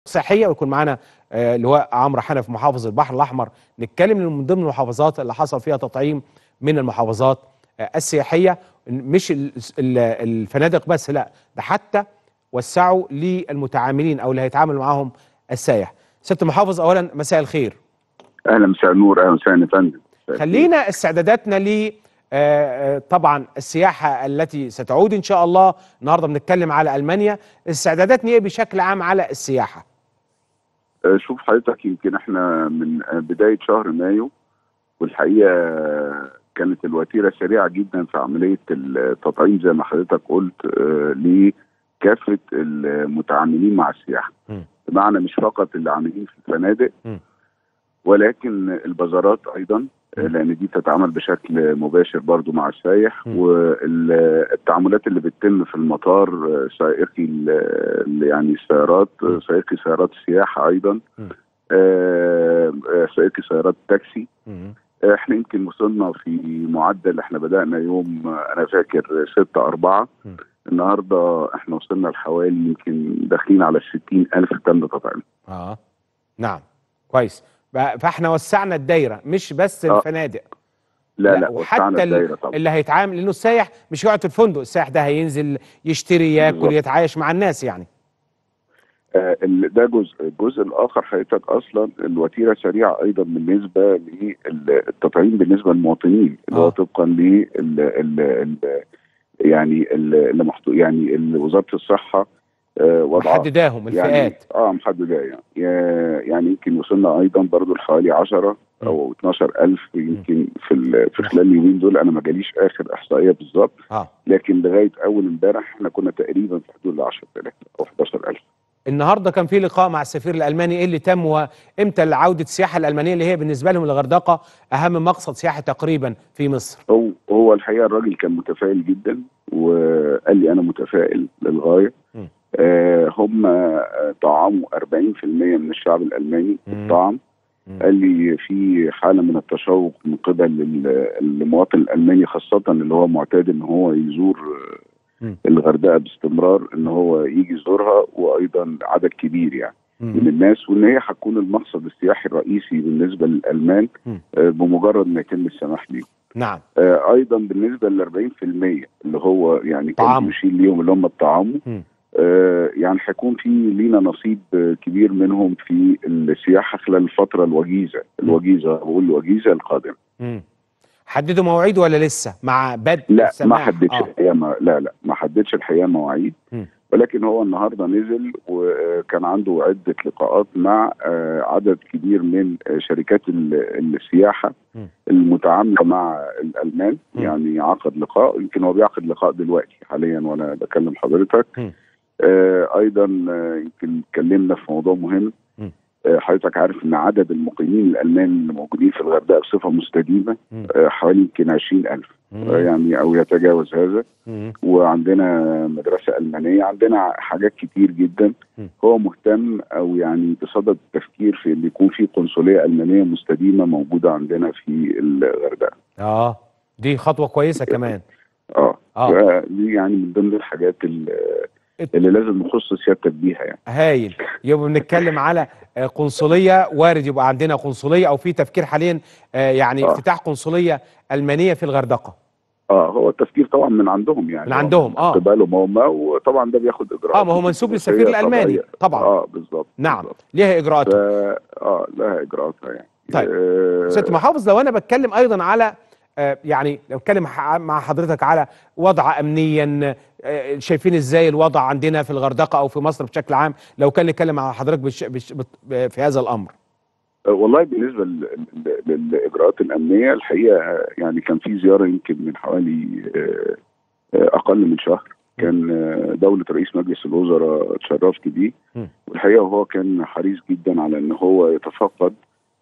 صحيه ويكون معانا آه، اللواء عمرو حنف محافظ البحر الاحمر نتكلم من ضمن المحافظات اللي حصل فيها تطعيم من المحافظات آه، السياحيه مش ال- ال- الفنادق بس لا ده حتى وسعوا للمتعاملين او اللي هيتعامل معاهم السائح ست محافظ اولا مساء الخير اهلا مساء النور اهلا وسهلا يا فندم خلينا استعداداتنا ل آه، آه، طبعا السياحه التي ستعود ان شاء الله النهارده بنتكلم على المانيا استعداداتنا ايه بشكل عام على السياحه آه، شوف حضرتك يمكن احنا من آه، بدايه شهر مايو والحقيقه آه، كانت الوتيره سريعه جدا في عمليه التطعيم زي ما حضرتك قلت آه، لكافه المتعاملين مع السياحه م. بمعنى مش فقط اللي عاملين في الفنادق م. ولكن البازارات ايضا آه، م. لان دي تتعامل بشكل مباشر برضو مع السايح م. والتعاملات اللي بتتم في المطار آه، سائقي ال- ال- يعني السيارات آه، م. سائقي سيارات السياحه ايضا م. آه، آه، سائقي سيارات التاكسي مم. آه، احنا يمكن وصلنا في معدل احنا بدأنا يوم آه، انا فاكر 6 4 م. النهارده احنا وصلنا لحوالي يمكن داخلين على 60 ألف تم تطعيم اه نعم كويس ب- فاحنا وسعنا الدايره مش بس آه. الفنادق لا لا, وحتى وسعنا ال- الدايره طبعا اللي هيتعامل لانه السايح مش هيقعد في الفندق السايح ده هينزل يشتري ياكل بالظبط. يتعايش مع الناس يعني آه، ال- ده جزء الجزء الاخر حضرتك اصلا الوتيره سريعه ايضا بالنسبه للتطعيم بالنسبه للمواطنين اللي آه. هو طبقا لل ال- ال- ال- يعني ال- اللي محطوط يعني ال- وزاره الصحه آه، وضعها محدداهم يعني الفئات اه محدده يعني يا- يعني يمكن وصلنا ايضا برضو لحوالي 10 او 12 الف يمكن في ال- في خلال اليومين دول انا ما جاليش اخر احصائيه بالظبط اه لكن لغايه اول امبارح احنا كنا تقريبا في حدود ال 10000 او 11000 النهارده كان في لقاء مع السفير الالماني ايه اللي تم وامتى عوده السياحه الالمانيه اللي هي بالنسبه لهم الغردقه اهم مقصد سياحي تقريبا في مصر هو هو الحقيقه الراجل كان متفائل جدا وقال لي انا متفائل للغايه م. آه هم آه، طعموا 40% من الشعب الالماني مم. بالطعم مم. قال لي في حاله من التشوق من قبل ال- المواطن الالماني خاصه اللي هو معتاد ان هو يزور آه، مم. الغردقه باستمرار ان هو يجي يزورها وايضا عدد كبير يعني من مم. الناس وان هي هتكون المقصد السياحي الرئيسي بالنسبه للالمان مم. آه، بمجرد ما يتم السماح ليه نعم آه، ايضا بالنسبه لل 40% اللي هو يعني طعام. كان بيشيل ليهم اللي هم الطعام مم. آه، يعني هيكون في لينا نصيب آه، كبير منهم في السياحه خلال الفتره الوجيزه الوجيزه بقول الوجيزه القادمه مم. حددوا مواعيد ولا لسه مع بدء لا ما السماح حددش آه. الحقيقه ما لا لا ما حددش الحقيقه مواعيد مم. ولكن هو النهارده نزل وكان عنده عده لقاءات مع آه، عدد كبير من آه، شركات ال- السياحه مم. المتعامله مع الالمان مم. يعني عقد لقاء يمكن هو بيعقد لقاء دلوقتي حاليا وانا بكلم حضرتك مم. آه، ايضا آه، يمكن اتكلمنا في موضوع مهم مم. آه، حضرتك عارف ان عدد المقيمين الالمان اللي موجودين في الغردقه بصفه مستديمه مم. آه، حوالي يمكن 20000 مم. آه، يعني او يتجاوز هذا مم. وعندنا مدرسه المانيه عندنا حاجات كتير جدا م. هو مهتم او يعني بصدد التفكير في ان يكون في قنصليه المانيه مستديمه موجوده عندنا في الغردقه اه دي خطوه كويسه كمان اه اه دي يعني من ضمن الحاجات اللي, ات- اللي لازم نخص سيادتك بيها يعني هايل يبقى بنتكلم على آه، قنصليه وارد يبقى عندنا قنصليه او في تفكير حاليا آه، يعني آه. افتتاح قنصليه المانيه في الغردقه اه هو التفكير طبعا من عندهم يعني من عندهم، آه. قبالهم هم وطبعا ده بياخد اجراءات اه ما هو منسوب للسفير دبلوماسية الالماني طبيعية. طبعا اه بالظبط نعم بالظبط. ليها ف... اجراءاته اه لها اجراءاتها يعني طيب. آه ست محافظ لو انا بتكلم ايضا على آه، يعني لو اتكلم ح- مع حضرتك على وضع امنيا آه، شايفين ازاي الوضع عندنا في الغردقه او في مصر بشكل عام لو كان نتكلم مع حضرتك بش بش بت- في هذا الامر آه، والله بالنسبه لل- لل- للاجراءات الامنيه الحقيقه آه، يعني كان في زياره يمكن من حوالي آه، آه، اقل من شهر كان آه، دوله رئيس مجلس الوزراء اتشرفت بيه م. والحقيقه هو كان حريص جدا على ان هو يتفقد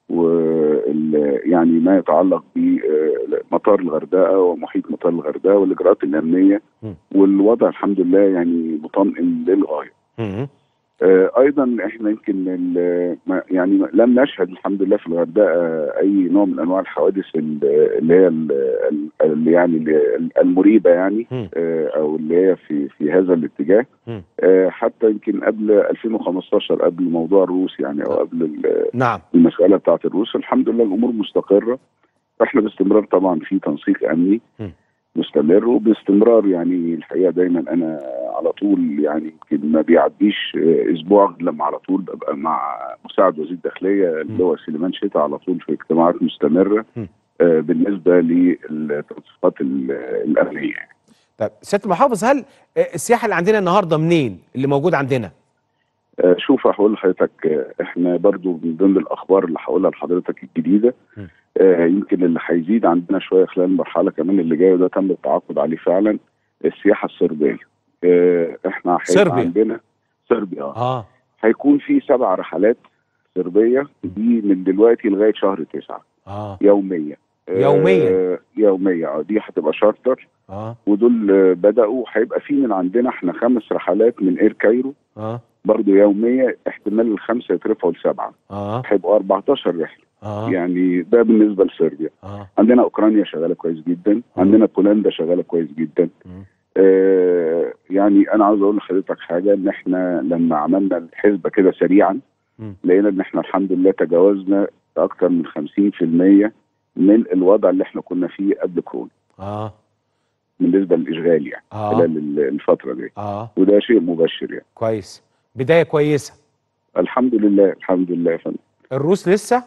وال- يعني ما يتعلق بمطار الغردقه ومحيط مطار الغردقه والاجراءات الامنيه م. والوضع الحمد لله يعني مطمئن للغايه مم. آه، ايضا احنا يمكن ال- ما- يعني لم نشهد الحمد لله في الغردقه اي نوع من انواع الحوادث ال- اللي هي ال- ال- اللي يعني ال- المريبه يعني مم. آه، او اللي هي في في هذا الاتجاه مم. آه، حتى يمكن قبل 2015 قبل موضوع الروس يعني او قبل ال- نعم المساله بتاعت الروس الحمد لله الامور مستقره احنا باستمرار طبعا في تنسيق امني م. مستمر وباستمرار يعني الحقيقه دايما انا على طول يعني يمكن ما بيعديش آه، اسبوع غير لما على طول ببقى مع مساعد وزير الداخليه اللي هو سليمان شتا على طول في اجتماعات مستمره م. آه، بالنسبه للتنسيقات ال- الامنيه طب سياده المحافظ هل آه، السياحه اللي عندنا النهارده منين اللي موجود عندنا آه، شوف هقول لحضرتك آه، احنا برضو من ضمن الاخبار اللي هقولها لحضرتك الجديده م. آه، يمكن اللي هيزيد عندنا شويه خلال المرحله كمان اللي جايه وده تم التعاقد عليه فعلا السياحه الصربيه آه، احنا هيبقى صربيا. عندنا صربيا آه. اه هيكون في سبع رحلات صربيه دي من دلوقتي لغايه شهر تسعة اه يوميا آه، يوميا؟ يوميا اه دي هتبقى شارتر اه ودول آه، بداوا هيبقى في من عندنا احنا خمس رحلات من اير كايرو اه برضه يوميه احتمال الخمسه يترفعوا لسبعه اه هيبقوا 14 رحله اه يعني ده بالنسبه لصربيا اه عندنا اوكرانيا شغاله كويس جدا عندنا بولندا شغاله كويس جدا مم. آه يعني انا عاوز اقول لحضرتك حاجه ان احنا لما عملنا الحسبه كده سريعا مم. لقينا ان احنا الحمد لله تجاوزنا اكثر من 50% من الوضع اللي احنا كنا فيه قبل كورونا اه بالنسبه للاشغال يعني اه خلال ال- الفتره دي اه وده شيء مبشر يعني كويس بدايه كويسه الحمد لله الحمد لله يا فندم الروس لسه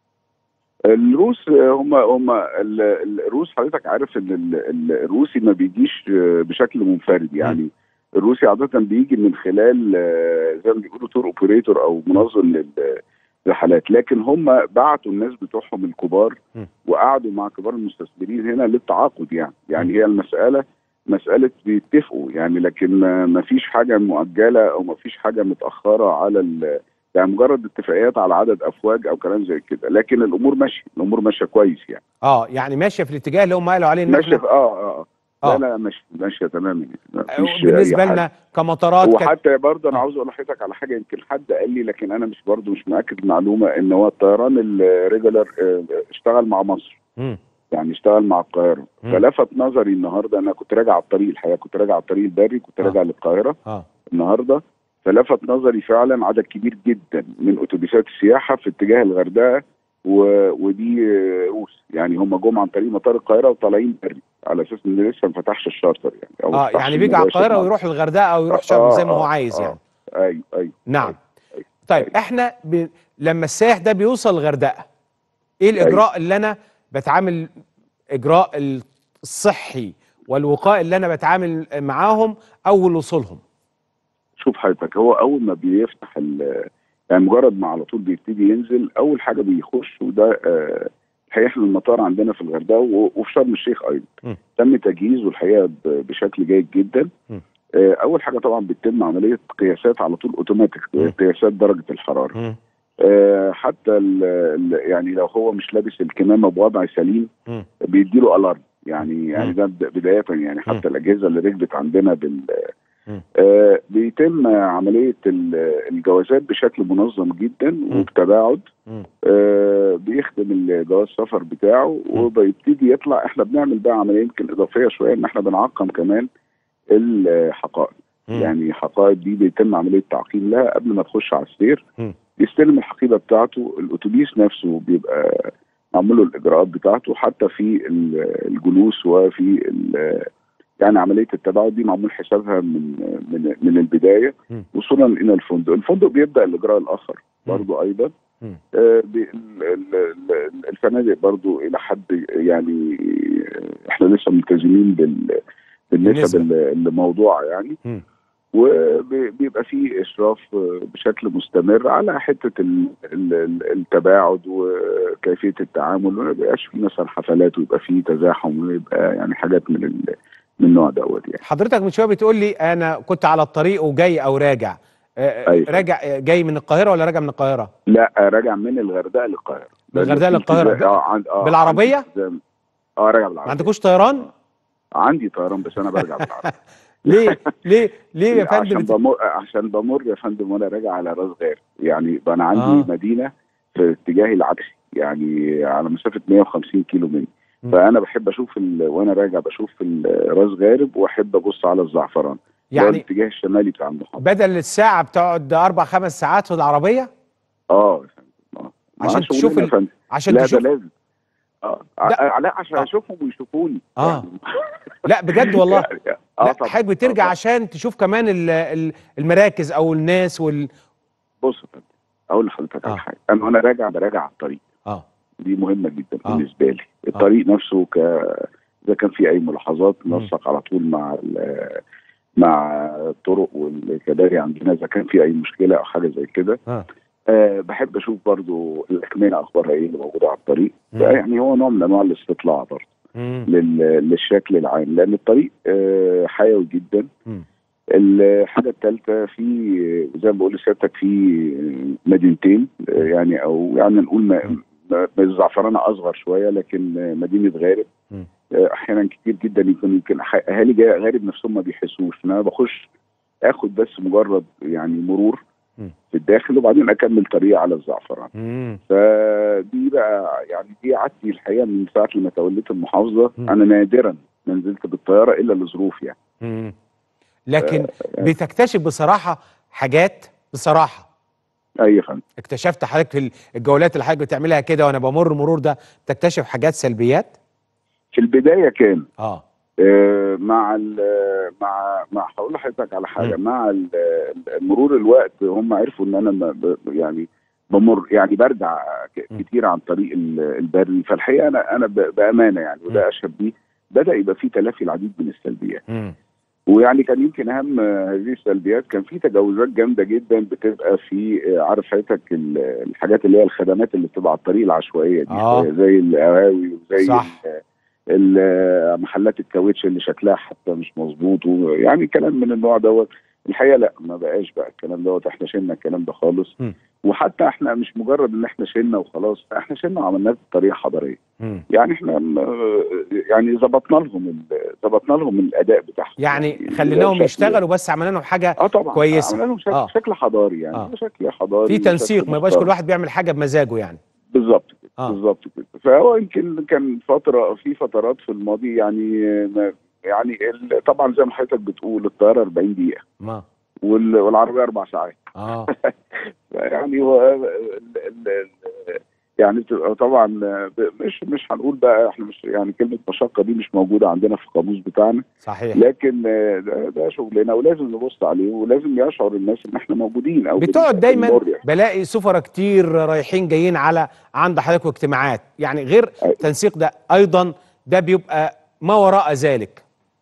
الروس هم هم ال- ال- الروس حضرتك عارف ان ال- ال- الروسي ما بيجيش بشكل منفرد يعني الروسي عاده بيجي من خلال آه، زي ما بيقولوا تور اوبريتور او منظم للرحلات لكن هم بعتوا الناس بتوعهم الكبار م. وقعدوا مع كبار المستثمرين هنا للتعاقد يعني يعني هي المساله مساله بيتفقوا يعني لكن ما ما فيش حاجه مؤجله او ما فيش حاجه متاخره على ال يعني مجرد اتفاقيات على عدد افواج او كلام زي كده لكن الامور ماشيه الامور ماشيه كويس يعني اه يعني ماشيه في الاتجاه اللي هم قالوا عليه ان ماشيه احنا في اه اه آه. اه لا لا ماشيه ماشيه تماما ما فيش بالنسبه أي حاجة. لنا كمطارات كت... وحتى برضه انا آه. عاوز اقول لحضرتك على حاجه يمكن حد قال لي لكن انا مش برضه مش مأكد المعلومه ان هو الطيران الريجولار آه، اشتغل مع مصر مم. يعني اشتغل مع القاهره مم. فلفت نظري النهارده انا كنت راجع على الطريق الحقيقه كنت راجع على الطريق البري كنت آه. راجع للقاهره اه النهارده فلفت نظري فعلا عدد كبير جدا من اتوبيسات السياحه في اتجاه الغردقه و... ودي آه، روس يعني هم جم عن طريق مطار القاهره وطالعين بري على اساس ان لسه ما فتحش الشارتر يعني او ما اه فتحش يعني بيجي على المباشر القاهره مع- ويروح الغردقه او يروح آه، شرم زي ما هو آه، عايز آه. يعني ايوه ايوه نعم أيوة. طيب أيوة. احنا ب... لما السائح ده بيوصل الغردقه ايه الاجراء اللي انا بتعامل اجراء الصحي والوقائي اللي انا بتعامل معاهم اول وصولهم شوف حضرتك هو اول ما بيفتح ال- يعني مجرد ما على طول بيبتدي ينزل اول حاجه بيخش وده آه، الحقيقه احنا المطار عندنا في الغردقه و- وفي شرم الشيخ م. ايضا تم تجهيزه الحقيقه ب- بشكل جيد جدا م. آه، اول حاجه طبعا بتتم عمليه قياسات على طول اوتوماتيك م. قياسات درجه الحراره مم. آه، حتى ال ال يعني لو هو مش لابس الكمامه بوضع سليم مم. بيديله الارم يعني يعني مم. ده بد- بدايه يعني حتى الاجهزه اللي ركبت عندنا بال مم. آه بيتم عمليه ال- الجوازات بشكل منظم جدا وبتباعد مم. آه بيخدم الجواز السفر بتاعه وبيبتدي يطلع احنا بنعمل بقى عمليه يمكن اضافيه شويه ان احنا بنعقم كمان الحقائب مم. يعني حقائب دي بيتم عمليه تعقيم لها قبل ما تخش على السير مم. يستلم الحقيبه بتاعته الاتوبيس نفسه بيبقى معمول له الاجراءات بتاعته حتى في ال- الجلوس وفي ال- يعني عمليه التباعد دي معمول حسابها من من من البدايه مم. وصولا الى الفندق، الفندق بيبدا الاجراء الاخر برضو ايضا مم. آه، بي- ال- ال- ال- الفنادق برضو الى حد يعني آه، احنا لسه ملتزمين بال بالنسب بالنسبة. اللي اللي موضوع يعني مم. وبيبقى فيه اشراف آه، بشكل مستمر على حته ال- ال- ال- التباعد وكيفيه التعامل وما يبقاش فيه مثلا حفلات ويبقى فيه تزاحم ويبقى يعني حاجات من ال- من النوع دوت يعني حضرتك من شويه بتقول لي انا كنت على الطريق وجاي او راجع آه، أيوة. راجع آه، جاي من القاهره ولا راجع من القاهره لا راجع من الغردقه للقاهره من الغردقة لأن في للقاهرة. التزام- اه عند اه بالعربية؟ عندي التزام. اه راجع ما بالعربيه عندكوش طيران عندي طيران بس انا برجع بالعربيه ليه ليه ليه يا عشان فندم بت- بمر عشان بمر يا فندم وانا راجع على راس غار يعني انا عندي آه. آه. مدينه في اتجاهي العكسي يعني على مسافه 150 كيلو مني مم. فانا بحب اشوف ال... وانا راجع بشوف ال- راس غارب واحب ابص على الزعفران يعني يعني الاتجاه الشمالي بتاع المحافظه بدل الساعه بتقعد اربع خمس ساعات في العربيه اه يا فندم اه مع عشان شغلنا تشوف يا ال- فندم. عشان لا تشوف ده لازم اه لا. ع- لا عشان آه. اشوفهم ويشوفوني آه. يعني. لا بجد والله يعني اه لا طبعا حضرتك بترجع آه طبعاً. عشان تشوف كمان ال- ال- المراكز او الناس وال بص يا فندم اقول لحضرتك آه. على حاجه انا وانا راجع براجع على الطريق اه دي مهمه جدا آه. بالنسبه لي الطريق نفسه ك اذا كان في اي ملاحظات مم. نسق على طول مع ال- مع الطرق والكباري عندنا اذا كان في اي مشكله او حاجه زي كده اه أه بحب اشوف برضو الاكمنه اخبارها ايه اللي موجوده على الطريق مم. يعني هو نوع من انواع الاستطلاع برضو مم. لل- للشكل العام لان الطريق أه حيوي جدا مم. الحاجه الثالثه في زي ما بقول لسيادتك في مدينتين آه، يعني او يعني نقول ما- ما- الزعفرانه اصغر شويه لكن آه، مدينه غارب مم. آه، احيانا كتير جدا يمكن يمكن أح- اهالي جا- غارب نفسهم ما بيحسوش ان انا بخش اخد بس مجرد يعني مرور مم. في الداخل وبعدين اكمل طريقي على الزعفران مم. فدي بقى يعني دي عادتي الحقيقه من ساعه لما توليت المحافظه مم. انا نادرا ما نزلت بالطياره الا لظروف يعني مم. لكن بتكتشف بصراحه حاجات بصراحه اي فندم اكتشفت حضرتك في الجولات اللي حضرتك بتعملها كده وانا بمر مرور ده تكتشف حاجات سلبيات في البدايه كان اه آه، مع ال مع مع هقول لحضرتك على حاجه مم. مع ال- ال- مرور الوقت هم عرفوا ان انا ب- ب- يعني بمر يعني برجع ك- مم. كتير عن طريق ال- البري فالحقيقه انا انا ب- بامانه يعني مم. وده اشهد بيه بدا يبقى في تلافي العديد من السلبيات مم. ويعني كان يمكن اهم هذه السلبيات كان في تجاوزات جامده جدا بتبقى في آه، عارف حضرتك ال- الحاجات اللي هي الخدمات اللي بتبقى على الطريق العشوائيه دي آه. شوية، زي القهاوي وزي صح. ال- ال- محلات الكاوتش اللي شكلها حتى مش مظبوط يعني كلام من النوع دوت الحقيقه لا ما بقاش بقى الكلام دوت احنا شلنا الكلام ده خالص م. وحتى احنا مش مجرد ان احنا شلنا وخلاص احنا شلنا وعملناه بطريقه حضاريه مم. يعني احنا م- يعني ظبطنا لهم ال- ظبطنا لهم الاداء بتاعهم يعني خليناهم بشكل- يشتغلوا بس عملنا لهم حاجه اه طبعا كويسة. عملنا لهم شكل, آه. آه. شكل حضاري يعني آه. آه. شكل حضاري في تنسيق وشكل ما يبقاش محترم. كل واحد بيعمل حاجه بمزاجه يعني بالظبط كده آه. بالظبط كده فهو يمكن كان فتره في فترات في الماضي يعني ما يعني ال- طبعا زي ما حضرتك بتقول الطياره 40 دقيقه ما وال- والعربيه اربع ساعات اه يعني هو ال- ال- ال- يعني بتبقى طبعا ب- مش مش هنقول بقى احنا مش يعني كلمه مشقه دي مش موجوده عندنا في القاموس بتاعنا صحيح لكن ده, ده شغلنا ولازم نبص عليه ولازم يشعر الناس ان احنا موجودين او بتقعد بن- دايما بنمر يعني. بلاقي سفرة كتير رايحين جايين على عند حضرتك اجتماعات يعني غير أيوة. التنسيق ده ايضا ده بيبقى ما وراء ذلك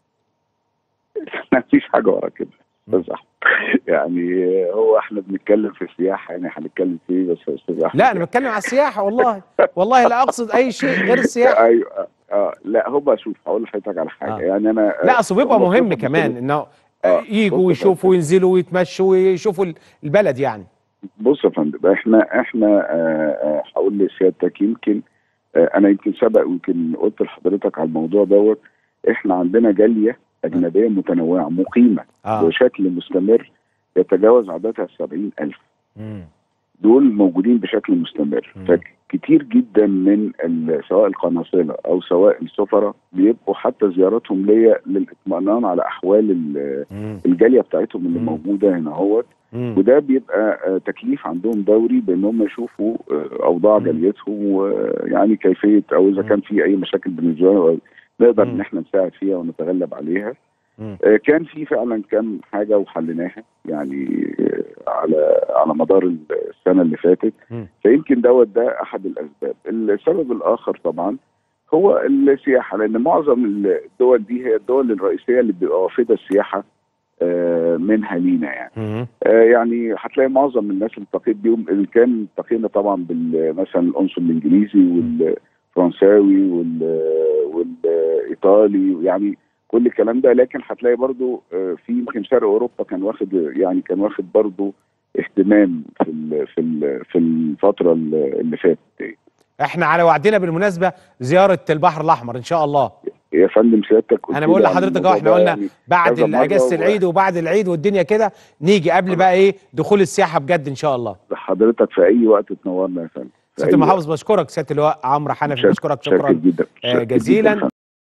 مفيش حاجه ورا كده بس يعني هو احنا بنتكلم في السياحه يعني هنتكلم في ايه بس يا استاذ احمد لا انا بتكلم على السياحه والله والله لا اقصد اي شيء غير السياحه ايوه اه لا هو شوف هقول لحضرتك على حاجه آه. يعني انا لا اصل بيبقى هم مهم بيبقوا كمان بيقولوا- انه آه، يجوا بص ويشوفوا بقى. وينزلوا ويتمشوا ويشوفوا البلد يعني بص يا فندم احنا احنا آه، آه، هقول لسيادتك يمكن آه، انا يمكن سبق ويمكن قلت لحضرتك على الموضوع دوت احنا عندنا جاليه اجنبيه متنوعه مقيمه اه بشكل مستمر يتجاوز عددها 70000 مم. دول موجودين بشكل مستمر مم. فكتير جدا من ال- سواء القناصله او سواء السفراء بيبقوا حتى زياراتهم ليا للاطمئنان على احوال ال- مم. الجاليه بتاعتهم اللي مم. موجوده هنا اهوت مم. وده بيبقى آه، تكليف عندهم دوري بان هم يشوفوا آه، اوضاع مم. جاليتهم ويعني كيفيه او اذا مم. كان في اي مشاكل بالنسبه لهم نقدر مم. ان احنا نساعد فيها ونتغلب عليها مم. آه، كان في فعلا كم حاجه وحليناها يعني آه، على على مدار السنه اللي فاتت مم. فيمكن دوت ده احد الاسباب السبب الاخر طبعا هو السياحه لان معظم الدول دي هي الدول الرئيسيه اللي بيبقى وافده السياحه آه، منها لينا يعني مم. آه، يعني هتلاقي معظم الناس اللي التقيت بيهم اللي كان التقينا طبعا بال مثلا القنصل الانجليزي والفرنساوي وال- والايطالي يعني كل الكلام ده لكن هتلاقي برضو آه، في يمكن شرق اوروبا كان واخد يعني كان واخد برضو اهتمام في ال في ال في الفتره اللي اللي فاتت دي. احنا على وعدنا بالمناسبه زياره البحر الاحمر ان شاء الله يا فندم سيادتك قلت انا بقول لي عن لحضرتك الموضوع اهو احنا ده قلنا يعني بعد كذا مرة اجازه و- العيد وبعد العيد والدنيا كده نيجي قبل بقى ايه دخول السياحه بجد ان شاء الله حضرتك في اي وقت تنورنا يا فندم في سياده أي المحافظ بشكرك سياده اللواء عمرو حنفي شك- بشكرك شاكر شكرا جدا آه، شاكر جداً جزيلا يا فندم.